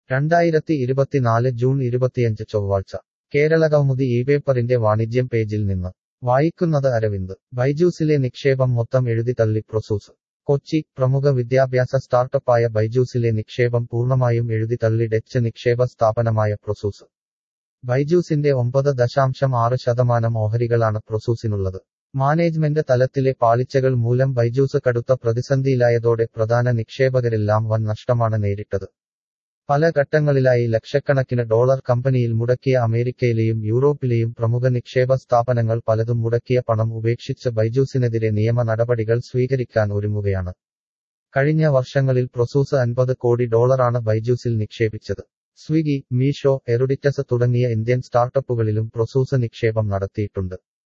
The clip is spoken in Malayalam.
രണ്ടായിരത്തി ഇരുപത്തിനാല് ജൂൺ ഇരുപത്തിയഞ്ച് ചൊവ്വാഴ്ച കേരള കൗമുദി ഈ പേപ്പറിന്റെ വാണിജ്യം പേജിൽ നിന്ന് വായിക്കുന്നത് അരവിന്ദ് ബൈജൂസിലെ നിക്ഷേപം മൊത്തം എഴുതി തള്ളി പ്രൊസൂസ് കൊച്ചി പ്രമുഖ വിദ്യാഭ്യാസ സ്റ്റാർട്ടപ്പായ ബൈജൂസിലെ നിക്ഷേപം പൂർണ്ണമായും എഴുതി തള്ളി ഡച്ച് നിക്ഷേപ സ്ഥാപനമായ പ്രൊസൂസ് ബൈജൂസിന്റെ ഒമ്പത് ദശാംശം ആറ് ശതമാനം ഓഹരികളാണ് പ്രൊസൂസിനുള്ളത് മാനേജ്മെന്റ് തലത്തിലെ പാളിച്ചകൾ മൂലം ബൈജൂസ് കടുത്ത പ്രതിസന്ധിയിലായതോടെ പ്രധാന നിക്ഷേപകരെല്ലാം വൻ നഷ്ടമാണ് നേരിട്ടത് പല ഘട്ടങ്ങളിലായി ലക്ഷക്കണക്കിന് ഡോളർ കമ്പനിയിൽ മുടക്കിയ അമേരിക്കയിലെയും യൂറോപ്പിലെയും പ്രമുഖ നിക്ഷേപ സ്ഥാപനങ്ങൾ പലതും മുടക്കിയ പണം ഉപേക്ഷിച്ച് ബൈജൂസിനെതിരെ നിയമ നടപടികൾ സ്വീകരിക്കാൻ ഒരുങ്ങുകയാണ് കഴിഞ്ഞ വർഷങ്ങളിൽ പ്രൊസൂസ് അൻപത് കോടി ഡോളറാണ് ബൈജൂസിൽ നിക്ഷേപിച്ചത് സ്വിഗി മീഷോ എറുഡിറ്റസ് തുടങ്ങിയ ഇന്ത്യൻ സ്റ്റാർട്ടപ്പുകളിലും പ്രൊസൂസ് നിക്ഷേപം നടത്തിയിട്ടുണ്ട്